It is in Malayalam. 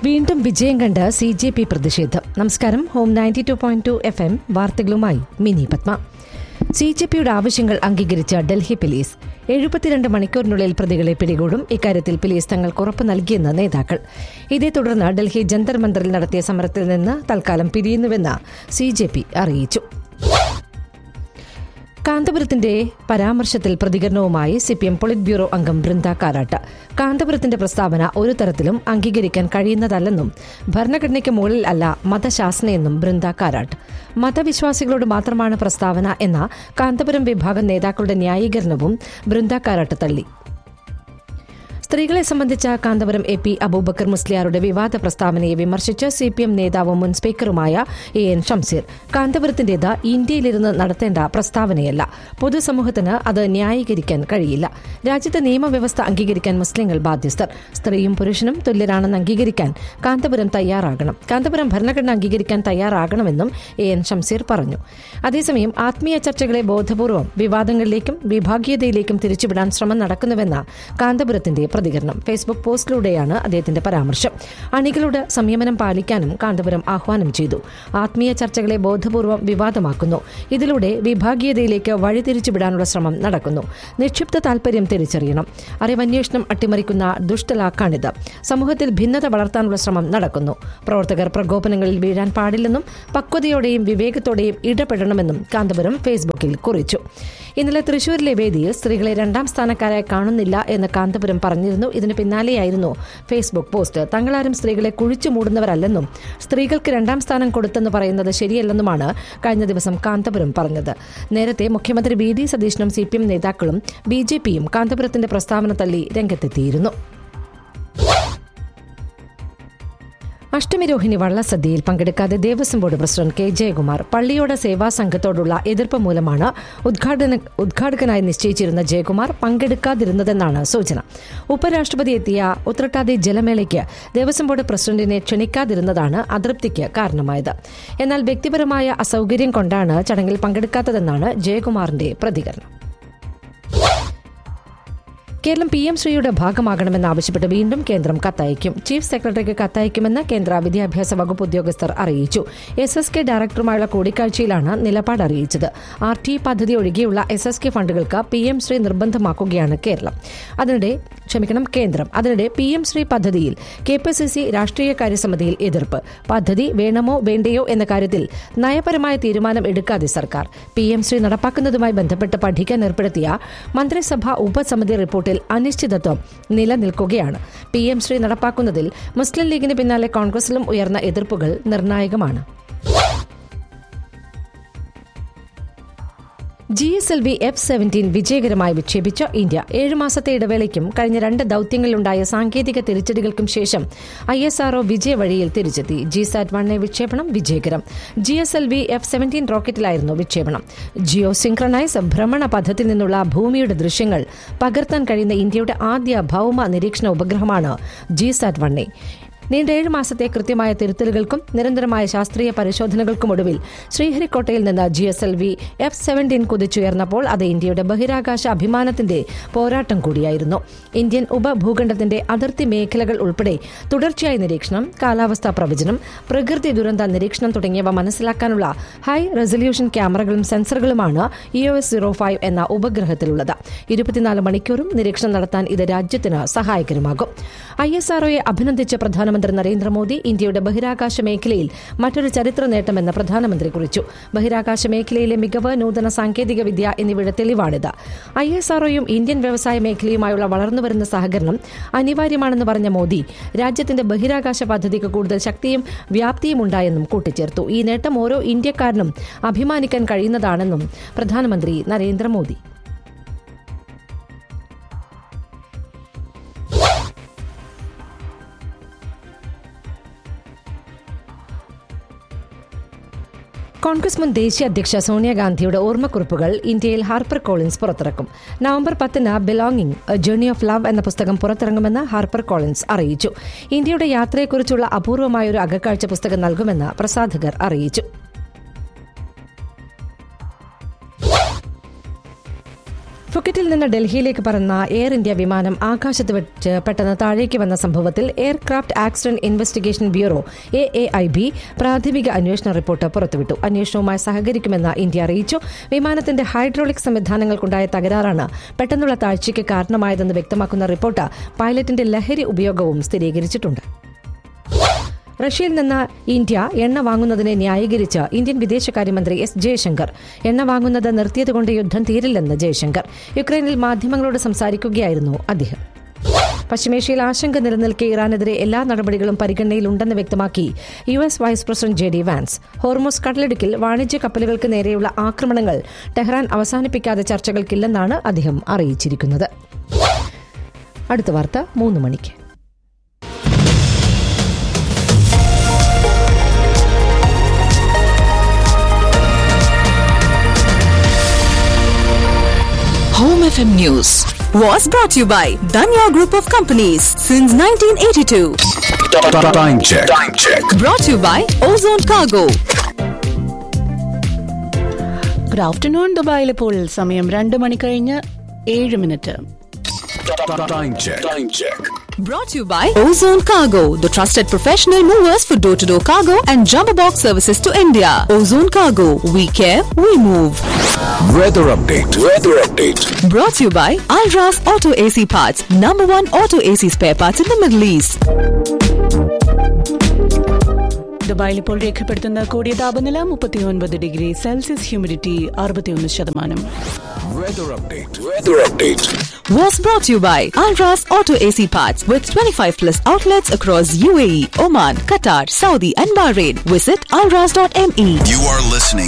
വീണ്ടും വിജയം കണ്ട് സി ജെ പി പ്രതിഷേധം നമസ്കാരം home ninety two point two F M വാർത്തകളുമായി മിനി പത്മ സി ജെ പിയുടെ ആവശ്യങ്ങൾ അംഗീകരിച്ച ഡൽഹി പോലീസ് എഴുപത്തിരണ്ട് മണിക്കൂറിനുള്ളിൽ പ്രതികളെ പിടികൂടും ഇക്കാര്യത്തിൽ പോലീസ് തങ്ങൾക്ക് ഉറപ്പ് നൽകിയെന്ന് നേതാക്കൾ ഇതേ തുടർന്ന് ഡൽഹി ജന്തർ മന്ദറിൽ നടത്തിയ സമരത്തിൽ നിന്ന് തൽക്കാലം പിരിയുന്നുവെന്ന് സി ജെ പി അറിയിച്ചു കാന്തപുരത്തിന്റെ പരാമർശത്തിൽ പ്രതികരണവുമായി സിപിഎം പൊളിറ്റ് ബ്യൂറോ അംഗം ബൃന്ദ കാരാട്ട് കാന്തപുരത്തിന്റെ പ്രസ്താവന ഒരു തരത്തിലും അംഗീകരിക്കാൻ കഴിയുന്നതല്ലെന്നും ഭരണഘടനയ്ക്ക് മുകളിൽ അല്ല മതശാസനയെന്നും ബൃന്ദ കാരാട്ട് മതവിശ്വാസികളോട് മാത്രമാണ് പ്രസ്താവന എന്ന കാന്തപുരം വിഭാഗം നേതാക്കളുടെ ന്യായീകരണവും ബൃന്ദ കാരാട്ട് തള്ളി സ്ത്രീകളെ സംബന്ധിച്ച കാന്തപുരം എ പി അബൂബക്കർ മുസ്ലിയാരുടെ വിവാദ പ്രസ്താവനയെ വിമർശിച്ച് സി പി എം നേതാവും മുൻ സ്പീക്കറുമായ എ എൻ ഷംസീർ കാന്തപുരത്തിന്റേത് ഇന്ത്യയിലിരുന്ന് നടത്തേണ്ട പ്രസ്താവനയല്ല പൊതുസമൂഹത്തിന് അത് ന്യായീകരിക്കാൻ കഴിയില്ല രാജ്യത്തെ നിയമവ്യവസ്ഥ അംഗീകരിക്കാൻ മുസ്ലിങ്ങൾ ബാധ്യസ്ഥർ സ്ത്രീയും പുരുഷനും തുല്യരാണെന്ന് അംഗീകരിക്കാൻ കാന്തപുരം തയ്യാറാകണം കാന്തപുരം ഭരണഘടന അംഗീകരിക്കാൻ തയ്യാറാകണമെന്നും എ എൻ ഷംസീർ പറഞ്ഞു അതേസമയം ആത്മീയ ചർച്ചകളെ ബോധപൂർവം വിവാദങ്ങളിലേക്കും വിഭാഗീയതയിലേക്കും തിരിച്ചുവിടാൻ ശ്രമം നടക്കുന്നുവെന്ന കാന്തപുരത്തിന്റെ പ്രതികരണം ഫേസ്ബുക്ക് പോസ്റ്റിലൂടെയാണ് അദ്ദേഹത്തിന്റെ പരാമർശം അണികളോട് സംയമനം പാലിക്കാനും കാന്തപുരം ആഹ്വാനം ചെയ്തു ആത്മീയ ചർച്ചകളെ ബോധപൂർവം വിവാദമാക്കുന്നു ഇതിലൂടെ വിഭാഗീയതയിലേക്ക് വഴിതിരിച്ചുവിടാനുള്ള ശ്രമം നടക്കുന്നു നിക്ഷിപ്ത താൽപര്യം തിരിച്ചറിയണം അറിവന്വേഷണം അട്ടിമറിക്കുന്ന ദുഷ്ടലാക്കാണിത് സമൂഹത്തിൽ ഭിന്നത വളർത്താനുള്ള ശ്രമം നടക്കുന്നു പ്രവർത്തകർ പ്രകോപനങ്ങളിൽ വീഴാൻ പാടില്ലെന്നും പക്വതയോടെയും വിവേകത്തോടെയും ഇടപെടണമെന്നും കാന്തപുരം ഫേസ്ബുക്കിൽ കുറിച്ചു ഇന്നലെ തൃശൂരിലെ വേദിയിൽ സ്ത്രീകളെ രണ്ടാം സ്ഥാനക്കാരായി കാണുന്നില്ല എന്ന് കാന്തപുരം പറഞ്ഞിരുന്നു ഇതിന് പിന്നാലെയായിരുന്നു ഫേസ്ബുക്ക് പോസ്റ്റ് തങ്ങളാരും സ്ത്രീകളെ കുഴിച്ചു മൂടുന്നവരല്ലെന്നും സ്ത്രീകൾക്ക് രണ്ടാം സ്ഥാനം കൊടുത്തെന്ന് പറയുന്നത് ശരിയല്ലെന്നുമാണ് കഴിഞ്ഞ ദിവസം കാന്തപുരം പറഞ്ഞത് നേരത്തെ മുഖ്യമന്ത്രി വി ഡി സതീശനും സി പി എം നേതാക്കളും ബി ജെ പിയും കാന്തപുരത്തിന്റെ പ്രസ്താവന തള്ളി രംഗത്തെത്തിയിരുന്നു അഷ്ടമിരോഹിണി വള്ളസദ്യയിൽ പങ്കെടുക്കാതെ Devaswom board president K Jayakumar പള്ളിയോട് സേവാ സംഘത്തോടുള്ള എതിർപ്പ് മൂലമാണ് ഉദ്ഘാടന ഉദ്ഘാടകനായി നിശ്ചയിച്ചിരുന്ന ജയകുമാർ പങ്കെടുക്കാതിരുന്നതെന്നാണ് സൂചന ഉപരാഷ്ട്രപതി എത്തിയ ഉത്രട്ടാതി ജലമേളയ്ക്ക് ദേവസ്വം ബോർഡ് പ്രസിഡന്റിനെ ക്ഷണിക്കാതിരുന്നതാണ് അതൃപ്തിക്ക് കാരണമായത് എന്നാൽ വ്യക്തിപരമായ അസൌകര്യം കൊണ്ടാണ് ചടങ്ങിൽ പങ്കെടുക്കാത്തതെന്നാണ് ജയകുമാറിന്റെ പ്രതികരണം കേരളം പി എം ശ്രീയുടെ ഭാഗമാകണമെന്നാവശ്യപ്പെട്ട് വീണ്ടും കേന്ദ്രം കത്തയക്കും ചീഫ് സെക്രട്ടറിക്ക് കത്തയക്കുമെന്ന് കേന്ദ്ര വിദ്യാഭ്യാസ വകുപ്പ് ഉദ്യോഗസ്ഥർ അറിയിച്ചു എസ് എസ് കെ ഡയറക്ടറുമായുള്ള കൂടിക്കാഴ്ചയിലാണ് നിലപാട് അറിയിച്ചത് ആർ ടി പദ്ധതി ഒഴികെയുള്ള എസ് എസ് കെ ഫണ്ടുകൾക്ക് പി എം ശ്രീ നിർബന്ധമാക്കുകയാണ് കേരളം അതിനിടെ ക്ഷമിക്കണം കേന്ദ്രം അതിനിടെ പി എം ശ്രീ പദ്ധതിയിൽ കെ പി സി സി രാഷ്ട്രീയകാര്യ സമിതിയിൽ എതിർപ്പ് പദ്ധതി വേണമോ വേണ്ടയോ എന്ന കാര്യത്തിൽ നയപരമായ തീരുമാനം എടുക്കാതെ സർക്കാർ പി എം ശ്രീ നടപ്പാക്കുന്നതുമായി ബന്ധപ്പെട്ട് പഠിക്കാൻ ഏർപ്പെടുത്തിയ മന്ത്രിസഭാ ഉപസമിതി റിപ്പോർട്ടിൽ അനിശ്ചിതത്വം നിലനിൽക്കുകയാണ് പി എം ശ്രീ നടപ്പാക്കുന്നതിൽ മുസ്ലിം ലീഗിന് പിന്നാലെ കോൺഗ്രസിലും ഉയർന്ന എതിർപ്പുകൾ നിർണായകമാണ് G S L V F seventeen വിജയകരമായി വിക്ഷേപിച്ച ഇന്ത്യ ഏഴ് മാസത്തെ ഇടവേളയ്ക്കും കഴിഞ്ഞ രണ്ട് ദൌത്യങ്ങളിലുണ്ടായ സാങ്കേതിക തിരിച്ചടികൾക്കും ശേഷം ഐ എസ് ആർഒ വിജയവഴിയിൽ തിരിച്ചെത്തി ജി സാറ്റ് വൺ എ വിക്ഷേപണം വിജയകരം G S L V F seventeen റോക്കറ്റിലായിരുന്നു വിക്ഷേപണം ജിയോ സിംക്രണൈസ് ഭ്രമണ പഥത്തിൽ നിന്നുള്ള ഭൂമിയുടെ ദൃശ്യങ്ങൾ പകർത്താൻ കഴിയുന്ന ഇന്ത്യയുടെ ആദ്യ ഭൌമ നിരീക്ഷണ ഉപഗ്രഹമാണ് ജി സാറ്റ് വൺ എ നീണ്ട ഏഴ് മാസത്തെ കൃത്യമായ തിരുത്തലുകൾക്കും നിരന്തരമായ ശാസ്ത്രീയ പരിശോധനകൾക്കും ഒടുവിൽ ശ്രീഹരിക്കോട്ടയിൽ നിന്ന് G S L V F seventeen കുതിച്ചുയർന്നപ്പോൾ അത് ഇന്ത്യയുടെ ബഹിരാകാശ അഭിമാനത്തിന്റെ പോരാട്ടം കൂടിയായിരുന്നു ഇന്ത്യൻ ഉപഭൂഖണ്ഡത്തിന്റെ അതിർത്തി മേഖലകൾ ഉൾപ്പെടെ തുടർച്ചയായ നിരീക്ഷണം കാലാവസ്ഥാ പ്രവചനം പ്രകൃതി ദുരന്ത നിരീക്ഷണം തുടങ്ങിയവ മനസ്സിലാക്കാനുള്ള ഹൈ റെസൊല്യൂഷൻ ക്യാമറകളും സെൻസറുകളുമാണ് E O S zero five എന്ന ഉപഗ്രഹത്തിലുള്ളത് ഇരുപത്തിനാല് മണിക്കൂറും നിരീക്ഷണം നടത്താൻ ഇത് രാജ്യത്തിന് സഹായകരമാകും ഐ എസ് ആർഒയെ അഭിനന്ദിച്ച പ്രധാനമന്ത്രി നരേന്ദ്രമോദി ഇന്ത്യയുടെ ബഹിരാകാശ മേഖലയിൽ മറ്റൊരു ചരിത്ര നേട്ടമെന്ന് പ്രധാനമന്ത്രി കുറിച്ചു ബഹിരാകാശ മേഖലയിലെ മികവ് നൂതന സാങ്കേതിക വിദ്യ എന്നിവയുടെ തെളിവാണിത് ഐ എസ് ആർഒയും ഇന്ത്യൻ വ്യവസായ മേഖലയുമായുള്ള വളർന്നുവരുന്ന സഹകരണം അനിവാര്യമാണെന്ന് പറഞ്ഞ മോദി രാജ്യത്തിന്റെ ബഹിരാകാശ പദ്ധതിക്ക് കൂടുതൽ ശക്തിയും വ്യാപ്തിയും ഉണ്ടായെന്നും കൂട്ടിച്ചേർത്തു ഈ നേട്ടം ഓരോ ഇന്ത്യക്കാരനും അഭിമാനിക്കാൻ കഴിയുന്നതാണെന്നും പ്രധാനമന്ത്രി നരേന്ദ്രമോദി കോൺഗ്രസ് മുൻ ദേശീയ അധ്യക്ഷ സോണിയാഗാന്ധിയുടെ ഓർമ്മക്കുറിപ്പുകൾ ഇന്ത്യയിൽ ഹാർപ്പർ കോളിൻസ് പുറത്തിറക്കും നവംബർ പത്തിന് belonging a journey of love എന്ന പുസ്തകം പുറത്തിറങ്ങുമെന്ന് ഹാർപ്പർ കോളിൻസ് അറിയിച്ചു ഇന്ത്യയുടെ യാത്രയെക്കുറിച്ചുള്ള അപൂർവമായൊരു അകക്കാഴ്ച പുസ്തകം നൽകുമെന്ന് പ്രസാധകർ അറിയിച്ചു ഫുക്കറ്റിൽ നിന്ന് ഡൽഹിയിലേക്ക് പറന്ന എയർ ഇന്ത്യ വിമാനം ആകാശത്ത് വെച്ച് പെട്ടെന്ന് താഴേക്ക് വന്ന സംഭവത്തിൽ aircraft accident investigation bureau A A I B പ്രാഥമിക അന്വേഷണ റിപ്പോർട്ട് പുറത്തുവിട്ടു അന്വേഷണവുമായി സഹകരിക്കുമെന്ന് ഇന്ത്യ അറിയിച്ചു വിമാനത്തിന്റെ ഹൈഡ്രോളിക് സംവിധാനങ്ങൾക്കുണ്ടായ തകരാറാണ് പെട്ടെന്നുള്ള താഴ്ചയ്ക്ക് കാരണമായതെന്ന് വ്യക്തമാക്കുന്ന റിപ്പോർട്ട് പൈലറ്റിന്റെ ലഹരി ഉപയോഗവും സ്ഥിരീകരിച്ചിട്ടുണ്ട് റഷ്യയിൽ നിന്ന് ഇന്ത്യ എണ്ണ വാങ്ങുന്നതിനെ ന്യായീകരിച്ച് ഇന്ത്യൻ വിദേശകാര്യമന്ത്രി എസ് ജയശങ്കർ എണ്ണ വാങ്ങുന്നത് നിർത്തിയതുകൊണ്ട് യുദ്ധം തീരില്ലെന്ന് ജയശങ്കർ യുക്രൈനിൽ മാധ്യമങ്ങളോട് സംസാരിക്കുകയായിരുന്നു അദ്ദേഹം പശ്ചിമേഷ്യയിൽ ആശങ്ക നിലനിൽക്കെ ഇറാനെതിരെ എല്ലാ നടപടികളും പരിഗണനയിലുണ്ടെന്ന് വ്യക്തമാക്കി U S vice president J D Vance Hormuz കടലിടുക്കിൽ വാണിജ്യ കപ്പലുകൾക്ക് നേരെയുള്ള ആക്രമണങ്ങൾ ടെഹ്റാൻ അവസാനിപ്പിക്കാതെ ചർച്ചകൾക്കില്ലെന്നാണ് അദ്ദേഹം അറിയിച്ചിരിക്കുന്നത് അടുത്ത വാർത്ത മൂന്ന് മണിക്ക് Home FM News was brought to you by Danya Group of Companies since 1982. Time check. Time check. Brought to you by Ozone Cargo. Good afternoon ദുബായിൽ ഇപ്പോൾ സമയം രണ്ട് മണി കഴിഞ്ഞ് ഏഴ് minute Time check. Time check. Brought to you by Ozone Cargo, the trusted professional movers for door to door cargo and jumbo box services to India. Ozone Cargo, we care, we move. Weather update. Weather update. Brought to you by Alras Auto AC Parts, number one auto AC spare parts in the Middle East. ദുബായിൽ ഇപ്പോൾ രേഖപ്പെടുത്തുന്ന കൂടിയ താപനില മുപ്പത്തിയൊൻപത് ഡിഗ്രി സെൽഷ്യസ് ഹ്യൂമിഡിറ്റി അറുപത്തിയൊന്ന് ശതമാനം Weather update. Weather update. Was brought to you by Alras Auto AC Parts with 25 plus outlets across UAE, Oman, Qatar, Saudi, and Bahrain. Visit alras.me. You are listening